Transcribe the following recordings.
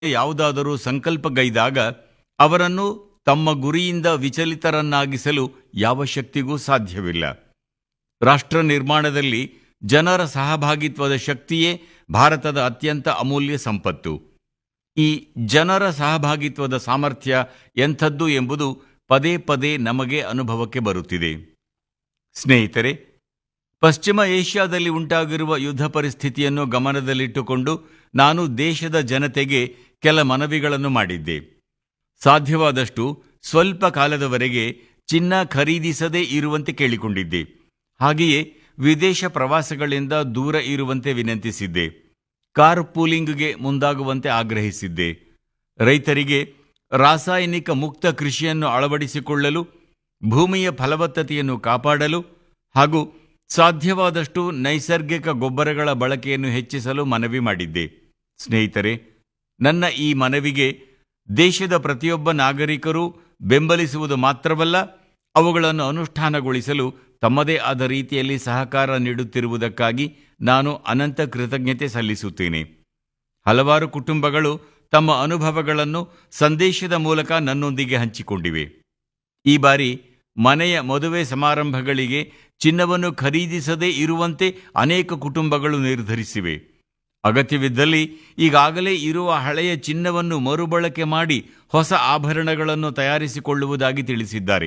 ಯಾವುದಾದರೂ ಸಂಕಲ್ಪಗೈದಾಗ ಅವರನ್ನು ತಮ್ಮ ಗುರಿಯಿಂದ ವಿಚಲಿತರನ್ನಾಗಿಸಲು ಯಾವ ಶಕ್ತಿಗೂ ಸಾಧ್ಯವಿಲ್ಲ ರಾಷ್ಟ್ರ ನಿರ್ಮಾಣದಲ್ಲಿ ಜನರ ಸಹಭಾಗಿತ್ವದ ಶಕ್ತಿಯೇ ಭಾರತದ ಅತ್ಯಂತ ಅಮೂಲ್ಯ ಸಂಪತ್ತು ಈ ಜನರ ಸಹಭಾಗಿತ್ವದ ಸಾಮರ್ಥ್ಯ ಎಂಥದ್ದು ಎಂಬುದು ಪದೇ ಪದೇ ನಮಗೆ ಅನುಭವಕ್ಕೆ ಬರುತ್ತಿದೆ ಸ್ನೇಹಿತರೆ ಪಶ್ಚಿಮ ಏಷ್ಯಾದಲ್ಲಿ ಉಂಟಾಗಿರುವ ಯುದ್ಧ ಪರಿಸ್ಥಿತಿಯನ್ನು ಗಮನದಲ್ಲಿಟ್ಟುಕೊಂಡು ನಾನು ದೇಶದ ಜನತೆಗೆ ಕೆಲ ಮನವಿಗಳನ್ನು ಮಾಡಿದ್ದೆ ಸಾಧ್ಯವಾದಷ್ಟು ಸ್ವಲ್ಪ ಕಾಲದವರೆಗೆ ಚಿನ್ನ ಖರೀದಿಸದೇ ಇರುವಂತೆ ಕೇಳಿಕೊಂಡಿದ್ದೆ ಹಾಗೆಯೇ ವಿದೇಶ ಪ್ರವಾಸಗಳಿಂದ ದೂರ ಇರುವಂತೆ ವಿನಂತಿಸಿದ್ದೆ ಕಾರ್ ಪೂಲಿಂಗ್ಗೆ ಮುಂದಾಗುವಂತೆ ಆಗ್ರಹಿಸಿದ್ದೆ ರೈತರಿಗೆ ರಾಸಾಯನಿಕ ಮುಕ್ತ ಕೃಷಿಯನ್ನು ಅಳವಡಿಸಿಕೊಳ್ಳಲು ಭೂಮಿಯ ಫಲವತ್ತತೆಯನ್ನು ಕಾಪಾಡಲು ಹಾಗೂ ಸಾಧ್ಯವಾದಷ್ಟು ನೈಸರ್ಗಿಕ ಗೊಬ್ಬರಗಳ ಬಳಕೆಯನ್ನು ಹೆಚ್ಚಿಸಲು ಮನವಿ ಮಾಡಿದ್ದೆ ಸ್ನೇಹಿತರೆ ನನ್ನ ಈ ಮನವಿಗೆ ದೇಶದ ಪ್ರತಿಯೊಬ್ಬ ನಾಗರಿಕರು ಬೆಂಬಲಿಸುವುದು ಮಾತ್ರವಲ್ಲ ಅವುಗಳನ್ನು ಅನುಷ್ಠಾನಗೊಳಿಸಲು ತಮ್ಮದೇ ಆದ ರೀತಿಯಲ್ಲಿ ಸಹಕಾರ ನೀಡುತ್ತಿರುವುದಕ್ಕಾಗಿ ನಾನು ಅನಂತ ಕೃತಜ್ಞತೆ ಸಲ್ಲಿಸುತ್ತೇನೆ ಹಲವಾರು ಕುಟುಂಬಗಳು ತಮ್ಮ ಅನುಭವಗಳನ್ನು ಸಂದೇಶದ ಮೂಲಕ ನನ್ನೊಂದಿಗೆ ಹಂಚಿಕೊಂಡಿವೆ ಈ ಬಾರಿ ಮನೆಯ ಮದುವೆ ಸಮಾರಂಭಗಳಿಗೆ ಚಿನ್ನವನ್ನು ಖರೀದಿಸದೇ ಇರುವಂತೆ ಅನೇಕ ಕುಟುಂಬಗಳು ನಿರ್ಧರಿಸಿವೆ ಅಗತ್ಯವಿದ್ದಲ್ಲಿ ಈಗಾಗಲೇ ಇರುವ ಹಳೆಯ ಚಿನ್ನವನ್ನು ಮರುಬಳಕೆ ಮಾಡಿ ಹೊಸ ಆಭರಣಗಳನ್ನು ತಯಾರಿಸಿಕೊಳ್ಳುವುದಾಗಿ ತಿಳಿಸಿದ್ದಾರೆ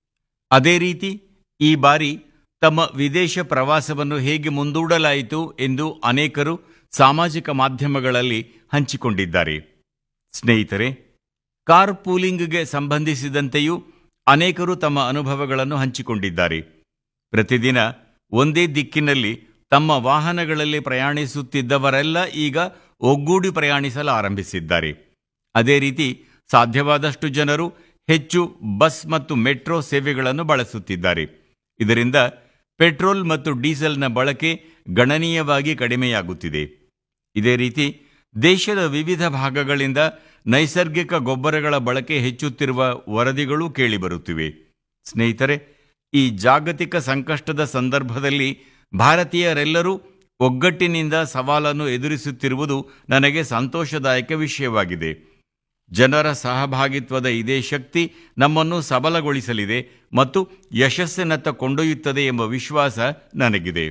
ಅದೇ ರೀತಿ ಈ ಬಾರಿ ತಮ್ಮ ವಿದೇಶ ಪ್ರವಾಸವನ್ನು ಹೇಗೆ ಮುಂದೂಡಲಾಯಿತು ಎಂದು ಅನೇಕರು ಸಾಮಾಜಿಕ ಮಾಧ್ಯಮಗಳಲ್ಲಿ ಹಂಚಿಕೊಂಡಿದ್ದಾರೆ ಸ್ನೇಹಿತರೆ ಕಾರ್ ಪೂಲಿಂಗ್ಗೆ ಸಂಬಂಧಿಸಿದಂತೆಯೂ ಅನೇಕರು ತಮ್ಮ ಅನುಭವಗಳನ್ನು ಹಂಚಿಕೊಂಡಿದ್ದಾರೆ ಪ್ರತಿದಿನ ಒಂದೇ ದಿಕ್ಕಿನಲ್ಲಿ ತಮ್ಮ ವಾಹನಗಳಲ್ಲಿ ಪ್ರಯಾಣಿಸುತ್ತಿದ್ದವರೆಲ್ಲ ಈಗ ಒಗ್ಗೂಡಿ ಪ್ರಯಾಣಿಸಲು ಆರಂಭಿಸಿದ್ದಾರೆ ಅದೇ ರೀತಿ ಸಾಧ್ಯವಾದಷ್ಟು ಜನರು ಹೆಚ್ಚು ಬಸ್ ಮತ್ತು ಮೆಟ್ರೋ ಸೇವೆಗಳನ್ನು ಬಳಸುತ್ತಿದ್ದಾರೆ ಇದರಿಂದ ಪೆಟ್ರೋಲ್ ಮತ್ತು ಡೀಸೆಲ್ನ ಬಳಕೆ ಗಣನೀಯವಾಗಿ ಕಡಿಮೆಯಾಗುತ್ತಿದೆ ಇದೇ ರೀತಿ ದೇಶದ ವಿವಿಧ ಭಾಗಗಳಿಂದ ನೈಸರ್ಗಿಕ ಗೊಬ್ಬರಗಳ ಬಳಕೆ ಹೆಚ್ಚುತ್ತಿರುವ ವರದಿಗಳು ಕೇಳಿಬರುತ್ತಿವೆ ಸ್ನೇಹಿತರೆ ಈ ಜಾಗತಿಕ ಸಂಕಷ್ಟದ ಸಂದರ್ಭದಲ್ಲಿ ಭಾರತೀಯರೆಲ್ಲರೂ ಒಗ್ಗಟ್ಟಿನಿಂದ ಸವಾಲನ್ನು ಎದುರಿಸುತ್ತಿರುವುದು ನನಗೆ ಸಂತೋಷದಾಯಕ ವಿಷಯವಾಗಿದೆ ಜನರ ಸಹಭಾಗಿತ್ವದ ಇದೇ ಶಕ್ತಿ ನಮ್ಮನ್ನು ಸಬಲಗೊಳಿಸಲಿದೆ ಮತ್ತು ಯಶಸ್ಸಿನತ್ತ ಕೊಂಡೊಯ್ಯುತ್ತದೆ ಎಂಬ ವಿಶ್ವಾಸ ನನಗಿದೆ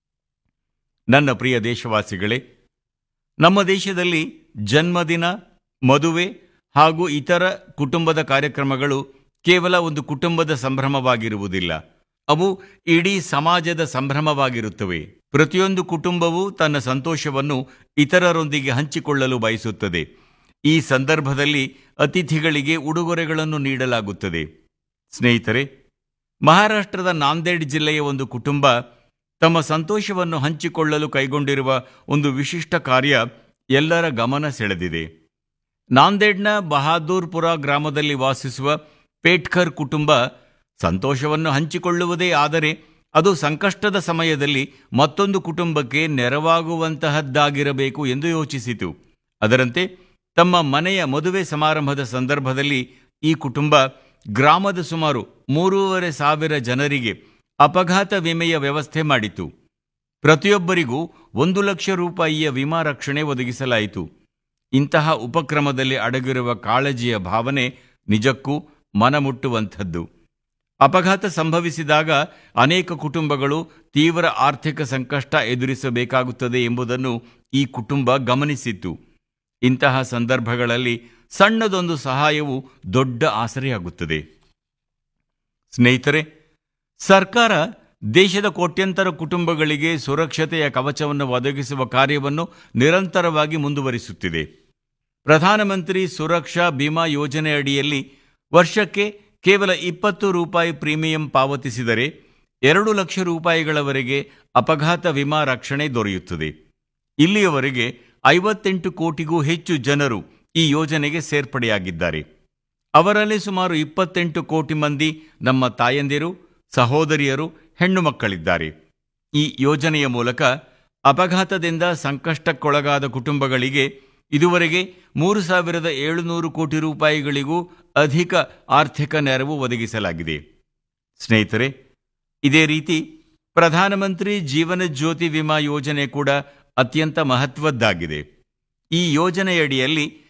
ನನ್ನ ಪ್ರಿಯ ದೇಶವಾಸಿಗಳೇ ನಮ್ಮ ದೇಶದಲ್ಲಿ ಜನ್ಮದಿನ ಮದುವೆ ಹಾಗೂ ಇತರ ಕುಟುಂಬದ ಕಾರ್ಯಕ್ರಮಗಳು ಕೇವಲ ಒಂದು ಕುಟುಂಬದ ಸಂಭ್ರಮವಾಗಿರುವುದಿಲ್ಲ ಅವು ಇಡೀ ಸಮಾಜದ ಸಂಭ್ರಮವಾಗಿರುತ್ತವೆ ಪ್ರತಿಯೊಂದು ಕುಟುಂಬವೂ ತನ್ನ ಸಂತೋಷವನ್ನು ಇತರರೊಂದಿಗೆ ಹಂಚಿಕೊಳ್ಳಲು ಬಯಸುತ್ತದೆ ಈ ಸಂದರ್ಭದಲ್ಲಿ ಅತಿಥಿಗಳಿಗೆ ಉಡುಗೊರೆಗಳನ್ನು ನೀಡಲಾಗುತ್ತದೆ ಸ್ನೇಹಿತರೆ ಮಹಾರಾಷ್ಟ್ರದ ನಾಂದೇಡ್ ಜಿಲ್ಲೆಯ ಒಂದು ಕುಟುಂಬ ತಮ್ಮ ಸಂತೋಷವನ್ನು ಹಂಚಿಕೊಳ್ಳಲು ಕೈಗೊಂಡಿರುವ ಒಂದು ವಿಶಿಷ್ಟ ಕಾರ್ಯ ಎಲ್ಲರ ಗಮನ ಸೆಳೆದಿದೆ ನಾಂದೇಡ್ನ ಬಹಾದೂರ್ಪುರ ಗ್ರಾಮದಲ್ಲಿ ವಾಸಿಸುವ ಪೇಟ್ಕರ್ ಕುಟುಂಬ ಸಂತೋಷವನ್ನು ಹಂಚಿಕೊಳ್ಳುವುದೇ ಆದರೆ ಅದು ಸಂಕಷ್ಟದ ಸಮಯದಲ್ಲಿ ಮತ್ತೊಂದು ಕುಟುಂಬಕ್ಕೆ ನೆರವಾಗುವಂತಹದ್ದಾಗಿರಬೇಕು ಎಂದು ಯೋಚಿಸಿತು ಅದರಂತೆ ತಮ್ಮ ಮನೆಯ ಮದುವೆ ಸಮಾರಂಭದ ಸಂದರ್ಭದಲ್ಲಿ ಈ ಕುಟುಂಬ ಗ್ರಾಮದ ಸುಮಾರು ಮೂರೂವರೆ ಸಾವಿರ ಜನರಿಗೆ ಅಪಘಾತ ವಿಮೆಯ ವ್ಯವಸ್ಥೆ ಮಾಡಿತು ಪ್ರತಿಯೊಬ್ಬರಿಗೂ ಒಂದು ಲಕ್ಷ ರೂಪಾಯಿಯ ವಿಮಾ ರಕ್ಷಣೆ ಒದಗಿಸಲಾಯಿತು ಇಂತಹ ಉಪಕ್ರಮದಲ್ಲಿ ಅಡಗಿರುವ ಕಾಳಜಿಯ ಭಾವನೆ ನಿಜಕ್ಕೂ ಮನಮುಟ್ಟುವಂಥದ್ದು ಅಪಘಾತ ಸಂಭವಿಸಿದಾಗ ಅನೇಕ ಕುಟುಂಬಗಳು ತೀವ್ರ ಆರ್ಥಿಕ ಸಂಕಷ್ಟ ಎದುರಿಸಬೇಕಾಗುತ್ತದೆ ಎಂಬುದನ್ನು ಈ ಕುಟುಂಬ ಗಮನಿಸಿತ್ತು ಇಂತಹ ಸಂದರ್ಭಗಳಲ್ಲಿ ಸಣ್ಣದೊಂದು ಸಹಾಯವು ದೊಡ್ಡ ಆಸರೆಯಾಗುತ್ತದೆ ಸ್ನೇಹಿತರೆ ಸರ್ಕಾರ ದೇಶದ ಕೋಟ್ಯಂತರ ಕುಟುಂಬಗಳಿಗೆ ಸುರಕ್ಷತೆಯ ಕವಚವನ್ನು ಒದಗಿಸುವ ಕಾರ್ಯವನ್ನು ನಿರಂತರವಾಗಿ ಮುಂದುವರಿಸುತ್ತಿದೆ ಪ್ರಧಾನಮಂತ್ರಿ ಸುರಕ್ಷಾ ಬಿಮಾ ಯೋಜನೆ ಅಡಿಯಲ್ಲಿ ವರ್ಷಕ್ಕೆ ಕೇವಲ ಇಪ್ಪತ್ತು ರೂಪಾಯಿ ಪ್ರೀಮಿಯಂ ಪಾವತಿಸಿದರೆ ಎರಡು ಲಕ್ಷ ರೂಪಾಯಿಗಳವರೆಗೆ ಅಪಘಾತ ವಿಮಾ ರಕ್ಷಣೆ ದೊರೆಯುತ್ತದೆ ಇಲ್ಲಿಯವರೆಗೆ ಐವತ್ತೆಂಟು ಕೋಟಿಗೂ ಹೆಚ್ಚು ಜನರು ಈ ಯೋಜನೆಗೆ ಸೇರ್ಪಡೆಯಾಗಿದ್ದಾರೆ ಅವರಲ್ಲಿ ಸುಮಾರು ಇಪ್ಪತ್ತೆಂಟು ಕೋಟಿ ಮಂದಿ ನಮ್ಮ ತಾಯಂದಿರು ಸಹೋದರಿಯರು ಹೆಣ್ಣು ಮಕ್ಕಳಿದ್ದಾರೆ ಈ ಯೋಜನೆಯ ಮೂಲಕ ಅಪಘಾತದಿಂದ ಸಂಕಷ್ಟಕ್ಕೊಳಗಾದ ಕುಟುಂಬಗಳಿಗೆ ಇದುವರೆಗೆ ಮೂರು ಸಾವಿರದ ಏಳುನೂರು ಕೋಟಿ ರೂಪಾಯಿಗಳಿಗೂ ಅಧಿಕ ಆರ್ಥಿಕ ನೆರವು ಒದಗಿಸಲಾಗಿದೆ ಸ್ನೇಹಿತರೆ ಇದೇ ರೀತಿ ಪ್ರಧಾನಮಂತ್ರಿ ಜೀವನ ಜ್ಯೋತಿ ವಿಮಾ ಯೋಜನೆ ಕೂಡ ಅತ್ಯಂತ ಮಹತ್ವದ್ದಾಗಿದೆ ಈ ಯೋಜನೆಯಡಿಯಲ್ಲಿ